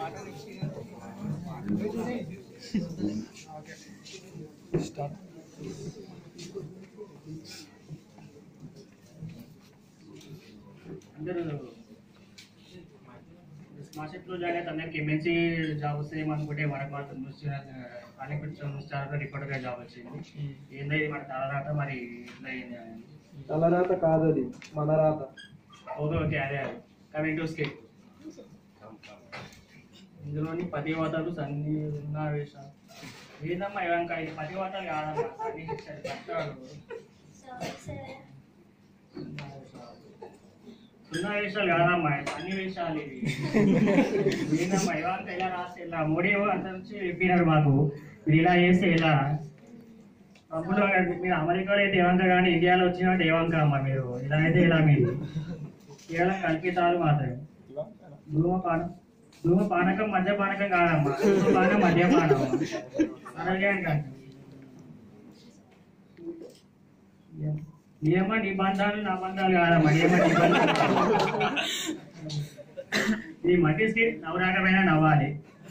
అందరూ smart set లో join అయితే అందరికి ఎంఎన్సీ జాబ్ వస్తాయి అనుకుంటే మనకు మాత్రం న్యూస్ కాలిఫిట్ న్యూస్ ఛానల్ రిపోర్టర్ గా జాబ్ వచ్చింది ఏందో ఇది మన తలరాత మరి ఇట్లా అయింది అని తలరాత కాదు అది మన రాత ఓకే ఓకే అదే అదే కమింగ్ టు స్కిల్ ఇందులోని పది వాతాలు సన్ని సన్నివేశాలు ఏందమ్మా ఇవంక ఇది పది వాతాలు కాదమ్మా సన్నివేశాలు కష్టాలు సన్నివేశాలు కాదమ్మా సన్నివేశాలు ఇవి ఏందమ్మా ఇవంక ఇలా రాస్తే ఇలా మోడీ అంత నుంచి చెప్పినారు మాకు మీరు ఇలా చేస్తే ఇలా అప్పుడు మీరు అమెరికాలో అయితే ఏవంక కానీ ఇండియాలో వచ్చినట్టు ఏవంక అమ్మా మీరు ఇలా అయితే ఇలా మీరు కేవలం కల్పితాలు మాత్రమే ధూమపానం ధూమపానకం మద్యపానకం కాదమ్మా ధూమపానం మద్యపానం అలాగే అంటాను నియమ నిబంధనలు నా బంధాలు కాదమ్మా నియమ నిబంధనలు ఈ మట్టికి నవరాకమైన నవ్వాలి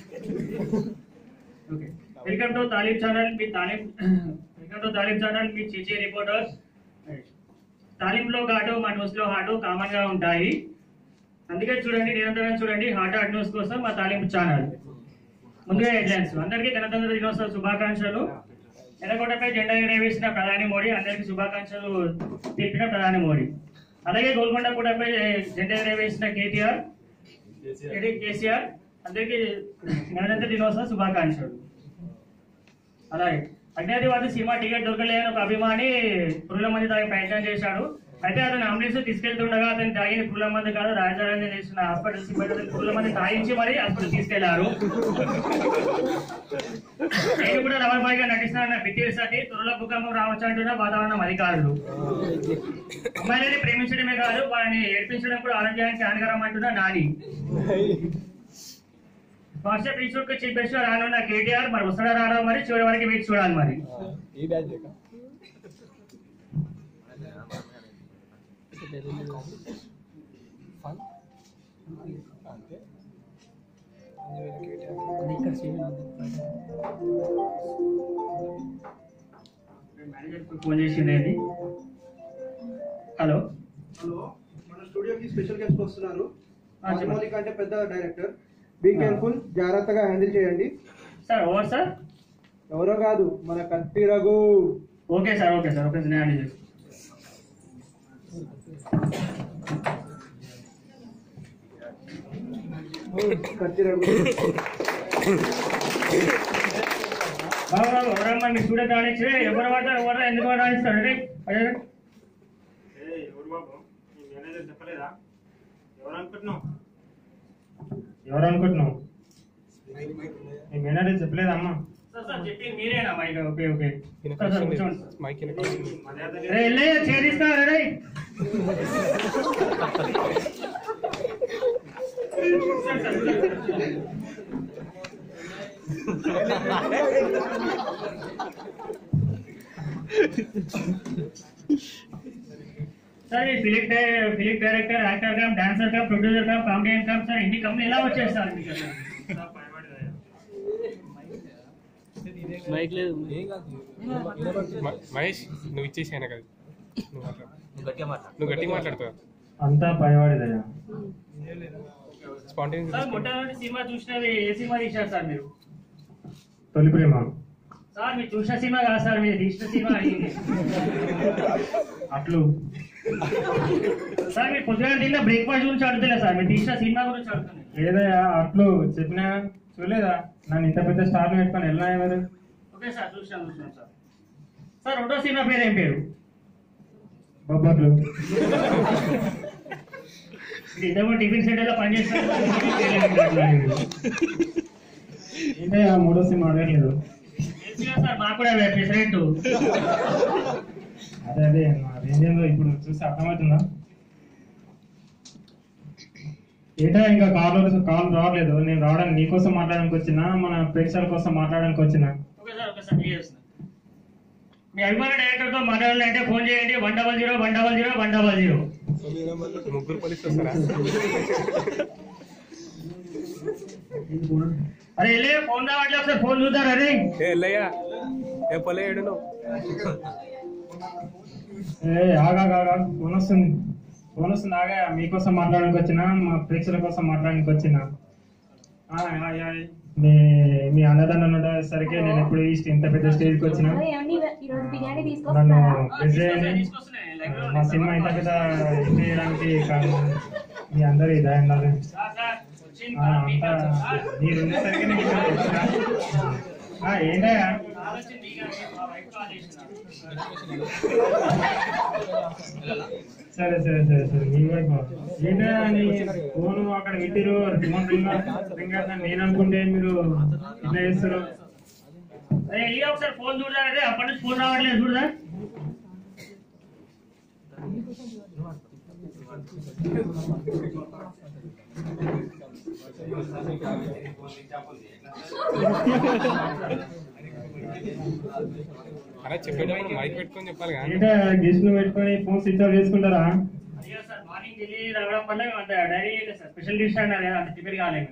okay welcome to Taleem channel మీ Taleem welcome to Taleem channel మీ చిచి రిపోర్టర్స్ తాలీంలో ఘాటు మా న్యూస్ లో హాటు కామన్ గా ఉంటాయి అందుకే చూడండి నిరంతరం చూడండి హాట్ హాట్ న్యూస్ కోసం మా తాలింపు ఛానల్ ముందుగా హెడ్లైన్స్ అందరికీ గణతంత్ర దినోత్సవ శుభాకాంక్షలు ఎర్రకోటపై జెండా ఎగరవేసిన ప్రధాని మోడీ అందరికీ శుభాకాంక్షలు తెలిపిన ప్రధాని మోడీ అలాగే గోల్కొండ కూటపై జెండా ఎగరవేసిన కేటీఆర్ ఇది కేసీఆర్ అందరికీ గణతంత్ర దినోత్సవ శుభాకాంక్షలు అలాగే అజ్ఞాతివాది సినిమా టికెట్ దొరకలేని ఒక అభిమాని పురుల మంది తాగి ప్రయత్నం చేశాడు అయితే అతను అంబులెన్స్ తీసుకెళ్తుండగా అతను తాగిన పురుల మంది కాదు రాజధాని చేసిన హాస్పిటల్ సిబ్బంది పురుల మంది తాగించి మరి హాస్పిటల్ తీసుకెళ్లారు నేను కూడా రవర్ బాయ్ గా నటిస్తానన్న బిత్తిసాటి త్వరలో భూకంపం రావచ్చు అంటున్న వాతావరణం అధికారులు అమ్మాయిలని ప్రేమించడమే కాదు వాళ్ళని ఏడ్పించడం కూడా ఆరోగ్యానికి హానికరం అంటున్న నాని వాట్సాప్ ఇన్స్టిట్యూట్ కు చీఫ్ గెస్ట్ గా రానున్న కేటీఆర్ మరి వస్తాడా రాడా మరి చివరి వరకు వేచి చూడాలి మరి ఈ బ్యాచ్ మేనేజర్ ఫోన్ చేసింది ఏంది హలో హలో మన స్టూడియోకి స్పెషల్ గెస్ట్ వస్తున్నారు ఆ, చెప్పండి. మౌలిక అంటే పెద్ద డైరెక్టర్ బీ కేర్ఫుల్ జాగ్రత్తగా హ్యాండిల్ చేయండి సార్ ఓవర్ సార్ ఎవరో కాదు మన Kathi Raghu okay sir okay sir okay sir నేను హ్యాండిల్ చేస్తాను కత్తి రఘు బాబు బాబు ఎవరమ్మా మీ స్టూడెంట్ రాణించి ఎవరు పడతారు ఎవరు ఎందుకు రాణిస్తారు అరే అదే ఏయ్, ఎవరు బాబు నీ మేనేజర్ చెప్పలేదా ఎవరు అనుకుంటున్నావు ఎవరు అనుకుంటున్నావు నీ మేనేజర్ చెప్పలేదమ్మా సార్ సార్ చెప్పింది మీరేనా mike okay okay sir sir కూర్చోండి సార్ మైక్ మర్యాద రే ఎల్లయ్య చైర్ తీసుకురా రే సార్ సార్ సార్ ఈ ఫిలిం డై- ఫిలిం డైరెక్టర్ యాక్టర్ గా డాన్సర్ గా ప్రొడ్యూసర్ గా కామెడియన్ గా సార్ ఇన్ని కంపెనీ ఎలా వచ్చేస్తారు మీకు అసలు? మైక్ లేదు మహేష్ నువ్వు ఇచ్చేసి ఆయన కదా నువ్వు మాట్లాడు నువ్వు గట్టిగా మాట్లాడుతావు అంతా పైవాడిదయ్యా సార్ స్పాంటేనియస్ మొట్టమొదటి సినిమా చూసినది ఏ సినిమా తీశారు సార్ మీరు తొలి ప్రేమ సార్ మీరు చూసిన సినిమా కాదు సార్ మీరు తీసిన సినిమా అడిగింది అట్లు సార్ మీరు పొద్దున తిన్న బ్రేక్ఫాస్ట్ గురించి అడుగుతున్నా సార్ మీరు తీసిన సినిమా గురించి అడుగుతున్నాను ఏదయ్యా అట్లు చెప్పినా చూడలేదా నన్ను ఇంత పెద్ద స్టార్ పెట్టుకొని వెళ్ళినా ఎవరు ఓకే సార్ చూసినాను చూసినాను సార్ సార్ రెండో సినిమా పేరు ఏం పేరు బొబ్బట్లు ఇది ఇదేమో టిఫిన్ సెంటర్ లో పనిచేస్తాను ఏంటయ్యా మూడో సినిమా అడగలేదు సార్ మాకు కూడా ప్రెసిడెంట్ అదే అదే నా రేంజ్ ఏందో ఇప్పుడు చూసి అర్థమవుతుందా ఏంటా ఇంకా కాల్ కాల్ రావట్లేదు నేను రావడానికి నీకోసం మాట్లాడడానికి వచ్చినా మన ప్రేక్షకుల కోసం మాట్లాడడానికి వచ్చినా okay sir okay sir clear చేస్తున్నా మీ అభిమాన డైరెక్టర్ తో మాట్లాడాలంటే ఫోన్ చేయండి one double zero one double zero one double zero ముగ్గురు పోలీసులు వస్తారా అరే వెళ్ళే ఫోన్ రావట్లే ఒకసారి ఫోన్ చూద్దారు అరే ఏ ఎల్లయ్యా ఏ పొలే ఏడు నువ్వు ఏ ఆగా ఆగా ఫోన్ వస్తుంది ఫోన్ వస్తుంది ఆగా మీకోసం మాట్లాడడానికి వచ్చిన మా ప్రేక్షకుల కోసం మాట్లాడడానికి వచ్చిన ఆ, ఆ, ఆ, మీ మీ అన్నదానం ఉండేసరికి నేను ఎప్పుడు ఈ ఇంత పెద్ద స్టేజ్కి వచ్చిన అదే ఏమండి ఈరోజు బిర్యానీ నన్ను తీసుకొస్తున్నారా ప్రెస్ చేయండి మా సినిమా ఇంత పెద్ద హిట్ చేయడానికి కారణం మీ అందరి దయందాలు ఆ, అంతా మీరు ఉండేసరికి నేను ఇక్కడికి వచ్చిన. ఆ, ఏంటయ్యా సరే సరే సరే సరే మీ వైపు ఏంటయ్యా నీ ఫోన్ అక్కడ పెట్టిరు ఫోన్ రింగ్ రింగ్ అవుతుందని నేను అనుకుంటే మీరు ఇట్లా చేస్తారు అరే వెళ్ళి ఒకసారి ఫోన్ చూడరా అరే అప్పటి నుంచి ఫోన్ రావట్లేదు చూడరా అరే చెప్పేటప్పుడు మైక్ పెట్టుకొని చెప్పాలి కానీ ఏంటయ్యా గెస్ట్ ను పెట్టుకొని ఫోన్ స్విచ్ ఆఫ్ చేసుకుంటారా అయ్యో సార్ మార్నింగ్ ఢిల్లీ రావడం వల్ల అంత డైరీ సార్ స్పెషల్ డిష్ అన్నారు కదా, అంత ప్రిపేర్ కాలేదు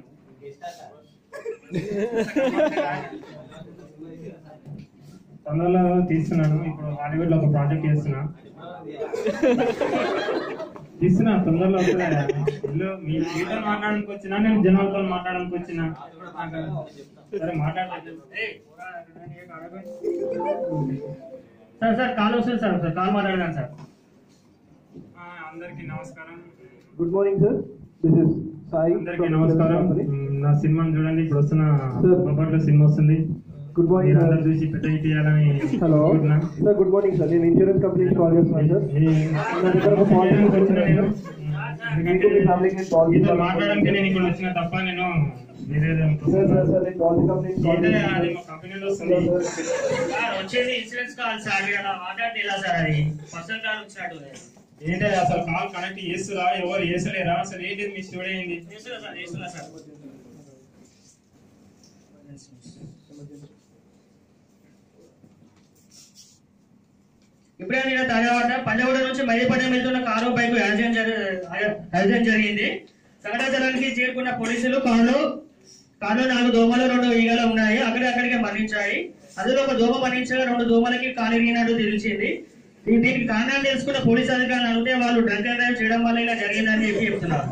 తొందరలో తీస్తున్నాను ఇప్పుడు హాలీవుడ్ లో ఒక ప్రాజెక్ట్ చేస్తున్నా తీస్తున్నా తొందరలో వస్తుందా ఇల్లు మీ మీతో మాట్లాడడానికి వచ్చినా నేను జనాలతో మాట్లాడడానికి వచ్చినా సరే మాట్లాడలేదు సార్ సార్ కాల్ వస్తుంది సార్ సార్ కాల్ మాట్లాడదాం సార్ ఆ, అందరికీ నమస్కారం good morning sir this is Sai అందరికీ నమస్కారం మ్, నా సినిమాని చూడండి ఇప్పుడు వస్తున్న Sir. బొబ్బట్లో సినిమా వస్తుంది గుడ్ మార్నింగ్ మీరు సార్ అందరూ చూసి పెద్ద హిట్ చేయాలని హలో కోరుకుంటున్నా. సార్ గుడ్ మార్నింగ్ సార్ నేను ఇన్సూరెన్స్ కంపెనీ కాల్ చేస్తున్నాను సార్ ఈ- నా దగ్గర ఒక పాలసీ వచ్చిన నేను మీకు మీ ఫ్యామిలీకి నేను కాల్ మీతో మాట్లాడడానికి నేను ఇక్కడ వచ్చిన తప్ప నేను వేరేది సార్ సార్ సార్ నేను పాలసీ కంపెనీ కాల్ ఏంటంటే అది మా కంపెనీలో వస్తుంది సార్ వచ్చేది ఇన్సూరెన్స్ కాల్ సార్ ఇలా మాట్లాడితే ఇలా సార్ అది పర్సనల్ కాల్ వచ్చినట్టు ఏంటంటే అసలు కాల్ కనెక్ట్ చేస్తురా ఎవరు చేసలేరా అసలు ఏంటి మీ స్టూడియో ఏంది చేస్తున్నా సార్ చేస్తున్నా సార్ ఇప్పుడే నేను తాజావాడ పంజాగూడ నుంచి మైదపట్నం వెళ్తున్న కారు బైక్ యాక్సిడెంట్ జరి- యాక్సిడెంట్ జరిగింది సంఘటన స్థలానికి చేరుకున్న పోలీసులు కారులో కారులో నాలుగు దోమలు రెండు ఈగలు ఉన్నాయి అక్కడే అక్కడికే మరణించాయి అందులో ఒక దోమ మరణించగా రెండు దోమలకి కాలిరిగినట్టు తెలిసింది దీ- దీనికి కారణాలు తెలుసుకున్న పోలీసు అధికారులు అడిగితే వాళ్ళు డ్రంక్ అండ్ డ్రైవ్ చేయడం వల్ల ఇలా జరిగిందని చెప్పి చెప్తున్నారు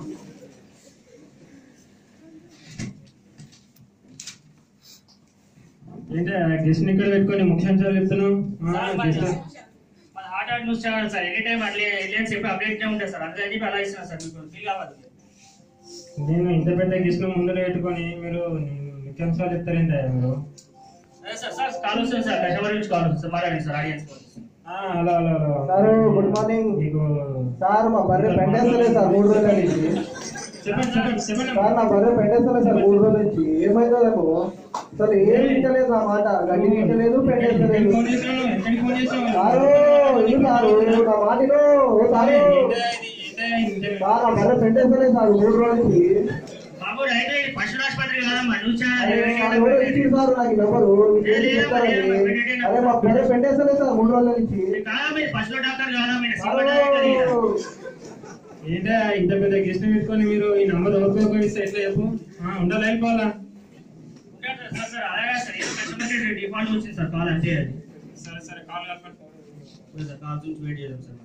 ఏంటి గెస్ట్ ఇక్కడ పెట్టుకొని ముఖ్యాంశాలు చెప్తున్నావు ఆ, సార్, మరి guest- మన heart heart news channel sir any time అట్లే ఎలియన్స్ ఎప్పుడు అప్డేట్ ఉంటుంది సార్ అందుకని చెప్పి అలా ఇస్తున్నా సార్ మీకు ఫీల్ అవ్వదు నేను ఇంత పెద్ద గెస్ట్ ముందర పెట్టుకొని మీరు ముఖ్యాంశాలు చెప్తారేంటా మీరు అదే సార్ సార్ కాల్ వస్తుంది సార్ కస్టమర్ నుంచి కాల్ వస్తుంది సార్ మాట్లాడండి సార్ ఆడియన్స్ ఆ, hello hello hello sir good morning మీకు సార్ మా బర్రె పెండేస్తలేదు సార్ మూడు రోజుల నుంచి చెప్పండి చెప్పండి చెప్పండి సార్ నా బర్రె పెండేస్తలేదు సార్ మూడు రోజుల నుంచి ఏమైందో నాకు అసలు ఏం వింటలేదు నా మాట గడ్డి వింటలేదు పెండేస్తలేదు ఎక్కడికి ఫోన్ చేసినావు ఎక్కడికి ఫోన్ చేసినావు సారు ఇల్లు సారు నా మాటిలో ఓ సారు ఏంటా ఇది? ఏంటా ఇది? సార్ నా బర్రె పెండేస్తలేదు సార్ మూడు రోజుల నుంచి బాబు అయితే ఇది పశువుల ఆసుపత్రి కాదమ్మా న్యూస్ అరే, అది ఎవరో ఇచ్చిండు సార్ నాకు ఈ నెంబరు మీకు ఏం చెప్తారండి అరే మా బర్రె పెండేస్తలేదు సార్ మూడు రోజుల నుంచి కాదా మీరు పశువుల డాక్టర్ కాదా మీరు సారు, సినిమా డైరెక్టర్ ఈయన. ఏంటా ఇంత పెద్ద గెస్ట్ పెట్టుకొని మీరు ఈ నంబర్ ఎవరికో ఇస్తే ఎట్లా చెప్పు ఆ, ఉండాలి వెళ్ళిపోవాలా ఉంటారు సార్, సార్ సార్ అలాగే సార్ ఏదో కస్టమర్ డిఫాల్ట్ వచ్చింది సార్ కాల్ అంతే అది సరే సరే కాల్ కలపండి సరే సార్ కాల్ నుంచి వెయిట్ చేద్దాం సార్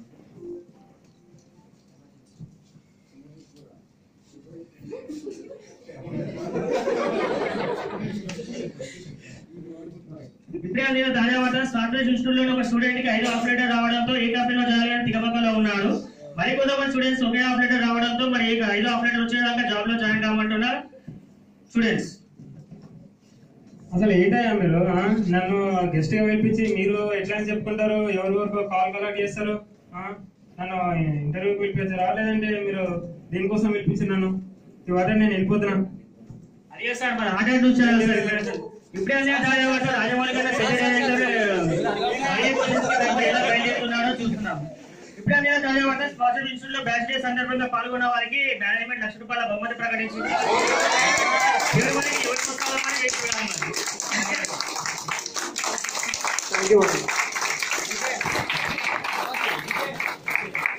ఇప్పుడే నేను తాజావార్త సాఫ్ట్వేర్ ఇన్స్టిట్యూట్ ఒక స్టూడెంట్ కి ఐదు ఆపరేటర్ రావడంతో ఏ కంపెనీలో చేయాలని తిగమకలో ఉన్నాడు మరి కొంతమంది స్టూడెంట్స్ ఒకే ఆపరేటర్ రావడంతో మరి ఈ ఐదు ఆపరేటర్ వచ్చేదాకా జాబ్ లో జాయిన్ కావమంటున్నారు స్టూడెంట్స్ అసలు ఏంటయ్యా మీరు ఆ? నన్ను గెస్ట్ గా పిలిపించి మీరు ఎట్లా అని చెప్పుకుంటారు ఎవరి వరకు కాల్ కలెక్ట్ చేస్తారు ఆ? నన్ను ఇంటర్వ్యూకి పిలిపించారా లేదంటే మీరు దీనికోసం పిలిపించి నన్ను ఇవాళ నేను వెళ్ళిపోతున్నా అదే సార్ మరి ఆర్డర్ చూసారు ఇప్పుడే అదే తాజావార్త రాజమౌళి గారు సెక్రటరీ ఎలా బయలుదేరుతున్నారో చూస్తున్నాం ఇప్పుడే అదే తాజావార్త స్పాన్సర్ ఇన్స్టిట్యూట్ లో బ్యాచ్ డే సందర్భంగా పాల్గొన్న వారికి మేనేజ్మెంట్ లక్ష రూపాయల బహుమతి ప్రకటించింది ఇరవై మందికి యువత పుస్తకాలు వేసుకున్నాం థ్యాంక్ యూ